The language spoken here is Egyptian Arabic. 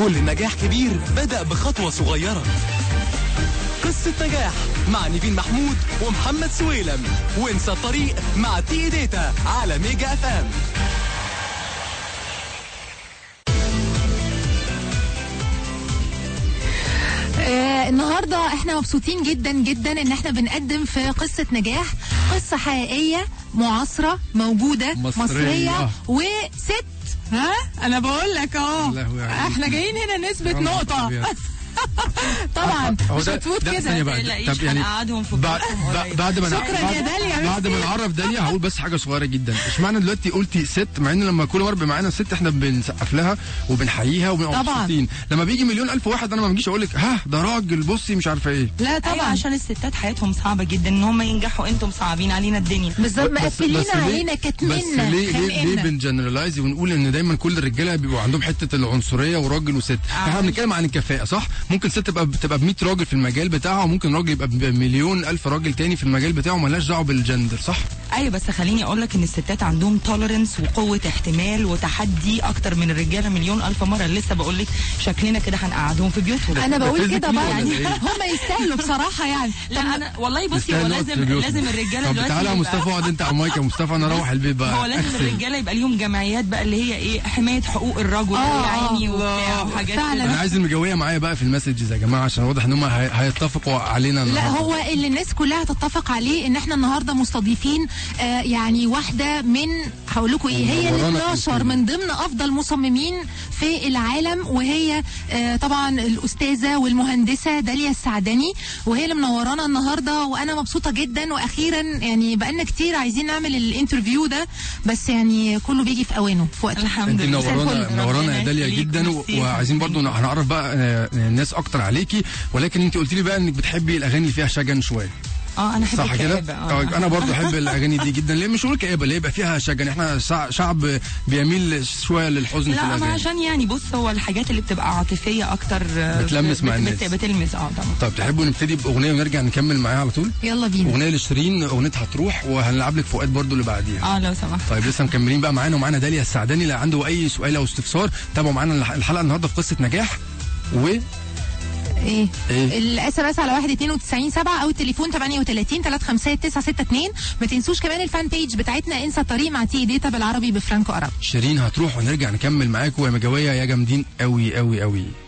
كل نجاح كبير بدأ بخطوة صغيرة قصة نجاح مع نيفين محمود ومحمد سويلم وانسى الطريق مع تي داتا على ميجا اف ام آه النهارده احنا مبسوطين جدا جدا ان احنا بنقدم في قصه نجاح قصه حقيقيه معاصره موجوده مصرية. مصريه وست ها انا بقول لك اهو لهوي يا عيني. احنا جايين هنا نثبت يا نهار نقطه أبيض. طبعا هو مش ده- هتفوت ده كده ثانية بقى. تقلقيش، طب يعني هنقعدهم في بعد بيوتهم بعد- قريب. بعد ما شكراً بعد- يا داليا، بعد ما ميرسي. نعرف داليا هقول بس حاجه صغيره جدا اشمعنى دلوقتي قلتي ست مع ان لما كل مره معانا ست احنا بنسقف لها وبنحييها وبنبقى طبعاً. مبسوطين لما بيجي مليون الف واحد انا ما بجيش اقول لك ها ده راجل بصي مش عارفه ايه لا طبعا طبعا عشان الستات حياتهم صعبه جدا ان هم ينجحوا انتم صعبين علينا الدنيا بالظبط بس- مقفلين بس ليه- علينا بس كاتمنا ليه ليه ليه خانقنا. بنجنرالايز ونقول ان دايما كل الرجاله بيبقوا عندهم حته العنصريه وراجل وست احنا بنتكلم عن الكفاءه صح ممكن ست تبقى بتبقى ب 100 راجل في المجال بتاعها وممكن راجل يبقى بمليون الف راجل تاني في المجال بتاعه ملهاش دعوه بالجندر صح ايوه بس خليني اقول لك ان الستات عندهم توليرنس وقوه احتمال وتحدي اكتر من الرجاله مليون الف مره لسه بقول لك شكلنا كده هنقعدهم في بيوتهم انا بقول physically كده ولا برضه إيه؟ هم يستاهلوا بصراحه يعني لا انا والله بصي هو نستاهل نقعد في لازم بيوتنا. لازم الرجاله طب دلوقتي تعالى يا يبقى- مصطفى اقعد انت على المايك يا مصطفى انا اروح البيت بقى هو لازم أغسل. الرجاله يبقى ليهم جمعيات بقى اللي هي ايه حمايه حقوق الرجل آه، يا عيني آه. وبتاع وحاجات فعلا. انا كده. عايز المجويه معايا بقى في المسجز يا جماعه عشان واضح ان هم هي- هيتفقوا علينا لا النهاردة. هو اللي الناس كلها تتفق عليه ان احنا النهارده مستضيفين آه يعني واحده من هقول لكم ايه هي ال منورانا في 12 الاستوديو. من ضمن افضل مصممين في العالم وهي آه طبعا الاستاذه والمهندسه داليا السعدني وهي اللي منورانا النهارده وانا مبسوطه جدا واخيرا يعني بقالنا كتير عايزين نعمل الانترفيو ده بس يعني كله بيجي في اوانه في وقته الحمد انت لله منورانا ربنا منورانا يا داليا يخليك جدا و- وميرسي. وعايزين برضو ن- هنعرف بقى آه، الناس اكتر عليكي ولكن انت قلت لي بقى انك بتحبي الاغاني اللي فيها شجن شويه اه انا احب صح كده؟ الكآبة، اه آه، انا برضو احب الاغاني دي جدا ليه مش هقول كآبه ليه يبقى فيها شجن احنا شع- شعب بيميل شويه للحزن في لا ما الاغاني عشان يعني بص هو الحاجات اللي بتبقى عاطفيه اكتر آه، بتلمس مع بت- الناس. بت- بتلمس اه طبعا طب تحبوا نبتدي باغنيه ونرجع نكمل معاها على طول يلا بينا اغنيه لشيرين اغنيتها هتروح وهنلعب لك فؤاد برضو اللي بعديها اه لو سمحت طيب لسه مكملين بقى معانا ومعانا داليا السعداني اللي عنده اي سؤال او استفسار تابعوا معانا الح- الحلقه النهارده في قصه نجاح و ايه إيه؟ الاس ام اس على 1 92 7 او التليفون 38 356 962 ما تنسوش كمان الفان بيج بتاعتنا انسى الطريق مع تي داتا بالعربي بفرانكو اراب شيرين هتروح ونرجع نكمل معاكم يا مجاويه يا جامدين قوي قوي قوي